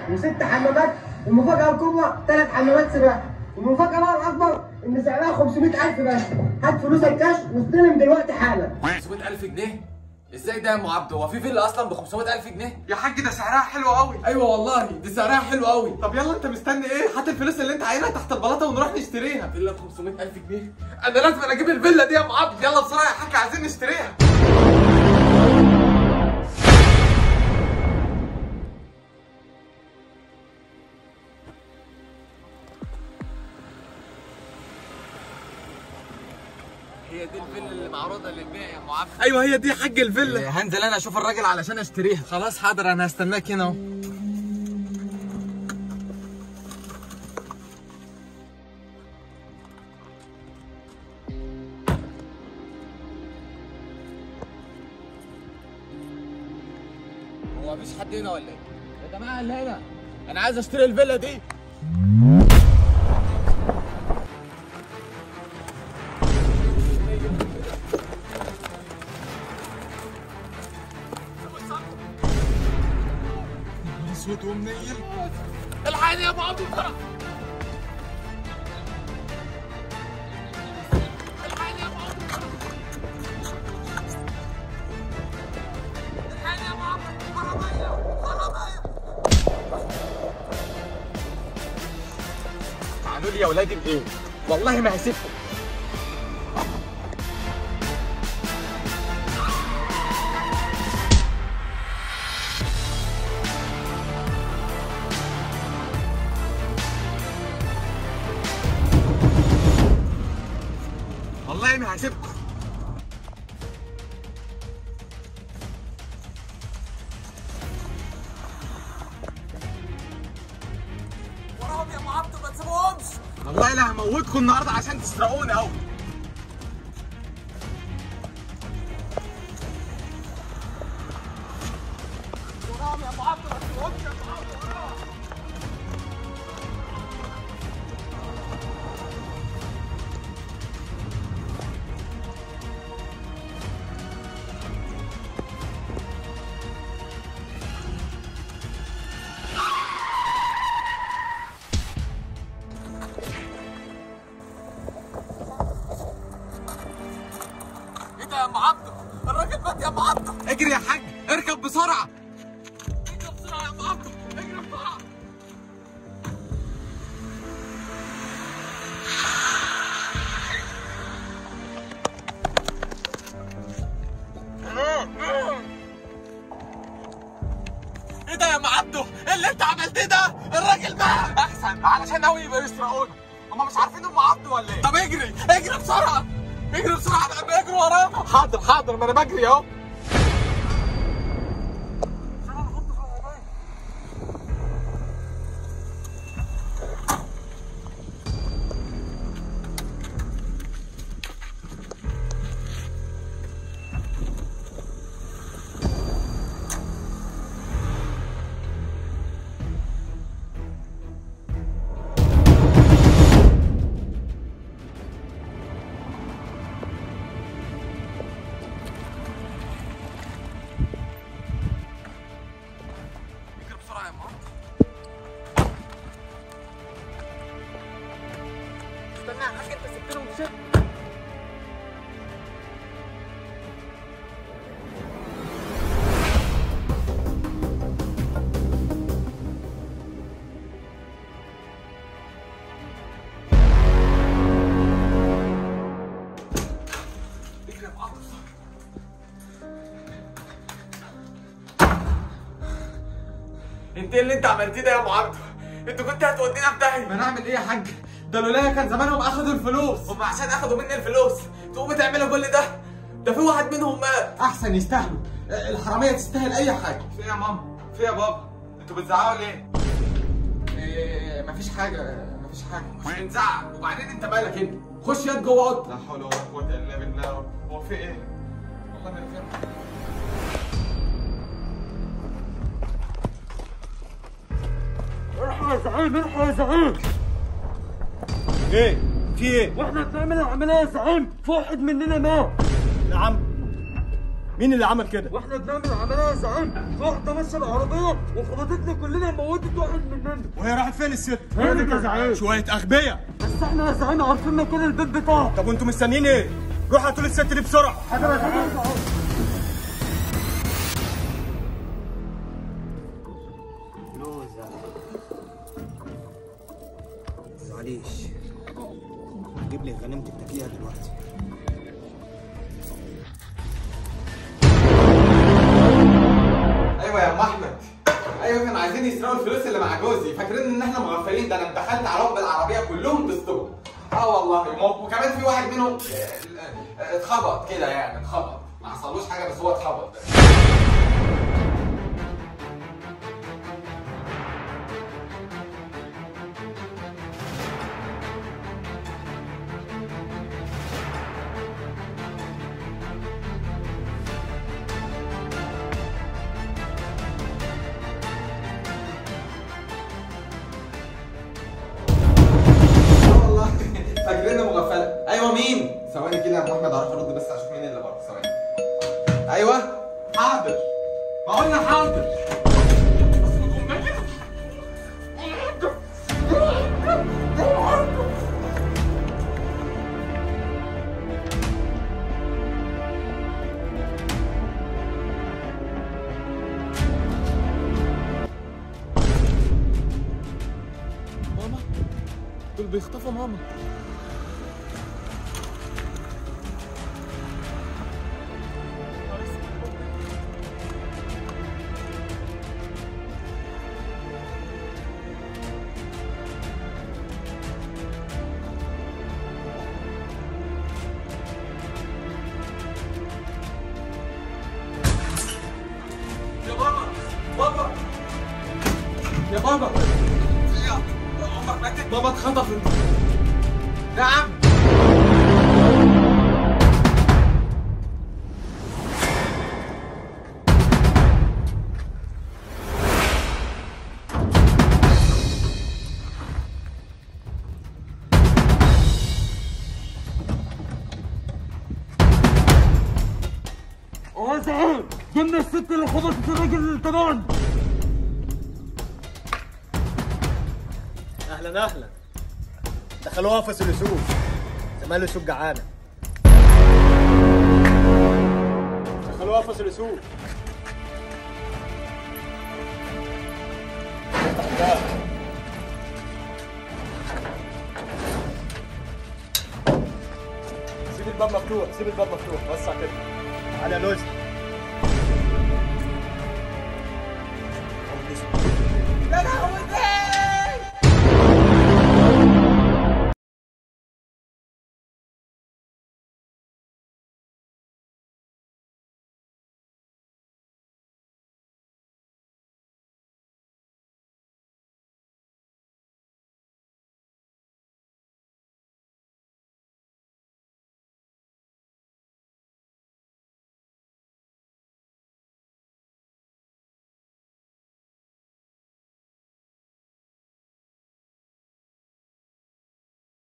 وست حمامات والمفاجاه الكبرى ثلاث حمامات سباحه والمفاجاه بقى الاكبر ان سعرها 500000 بس هات فلوسك كاش واستلم دلوقتي حالا 500000 جنيه ازاي ده يا ام عبده هو في فيلا اصلا ب 500000 جنيه يا حاج ده سعرها حلو قوي ايوه والله دي سعرها حلو قوي طب يلا انت مستني ايه هات الفلوس اللي انت عاينها تحت البلاطه ونروح نشتريها فيلا ب 500000 جنيه انا لازم أنا اجيب الفيلا دي يا ام عبد يلا بسرعه يا حاج عايزين نشتريها هي دي الفيلا اللي معروضه للبيع يا ام عبده ايوه هي دي يا حاج الفيلا هنزل انا اشوف الراجل علشان اشتريها خلاص حاضر انا هستناك هنا اهو هو مفيش حد هنا ولا ايه يا جماعه اللي هنا انا عايز اشتري الفيلا دي اسود ومنيل الحقني يا ابو عبده بسرعه الحقني يا ابو عبده بسرعه الحقني يا ابو عبده حراميه حراميه تعالوا لي يا ولاد الايه والله ما هسيبكم والله ما هسيبكم وراهم يا ابو عبده ما تسيبهمش والله انا هموتكم النهارده عشان تسرقوني اهو وراهم يا ابو عبده ما تسيبهمش يا ابو عبده وراهم ايه ده يا ام عبده الراجل مات يا ام عبده اجري يا حاج اركب بسرعه اجري بسرعه يا ام عبده اجري بسرعه ايه ده يا ام عبده ايه اللي انت عملتيه ده الراجل مات احسن علشان قوي يبقى يسرقونا هم مش عارفين ام عبده ولا ايه طب اجري اجري بسرعه اجري بسرعه انا بجري ورانا حاضر حاضر ما انا بجري اهو اجري بسرعه يا ام عبده استنى يا حاج انت سبتني ومشيت اجري يا ام عبده بسرعه انت ايه اللي انت عملتيه ده يا ام عبده انت كنت هتودينا في داهيه ما نعمل ايه يا حاج ده لولايا كان زمانهم اخدوا الفلوس هم عشان اخدوا مني الفلوس تقوموا تعملوا كل ده ده في واحد منهم مات احسن يستاهلوا الحراميه تستاهل اي حاجه في يا ماما في يا بابا انتوا بتزعقوا ليه إيه مفيش حاجه مفيش حاجه مش بنزعق وبعدين انت مالك انت خش يد جوه اوضتك لا حول ولا قوه الا بالله هو في ايه والله ما أنا فاهم الحق يا زعيم الحق يا زعيم ايه في ايه واحنا بنعمل العمليه يا زعيم في واحد مننا مات نعم مين اللي عمل كده واحنا بنعمل عمليه يا زعيم في واحده ماشيه بعربيه وخبطتنا كلنا موتت واحد مننا وهي راحت فين الست هانت يا زعيم شويه اغبياء بس احنا يا زعيم عارفين مكان البيت بتاعه طب وانتوا مستنيين ايه روحوا هاتوا لي الست دي بسرعه معلش جيب لي غنيمتك تاكليها دلوقتي ايوه يا ام احمد ايوه كانوا عايزين يسرقوا الفلوس اللي مع جوزي فاكرين ان احنا مغفلين ده انا دخلت عليهم بالعربيه كلهم تصدقوا اه والله مو- وكمان في واحد منهم آه، آه، اتخبط كده يعني اتخبط ما حصلوش حاجه بس هو اتخبط بس اه والله فاكرين مغفله ايوه مين ثواني كده يا ام احمد اروح ارد بس اشوف مين اللي بره ثواني ايوه حاضر ما قلنا حاضر ماما دول بيخطفوا ماما يا بابا بابا يا بابا يا امك ماتت بابا اتخطفت نعم اه يا زعيم جبنا الست اللي خبطت الراجل اللي تبعنا اهلا اهلا دخلوها في الاسوق زمان الاسوق جعانه دخلوها في الاسوق سيب الباب مفتوح سيب الباب مفتوح وسع كده تعالى يا لوز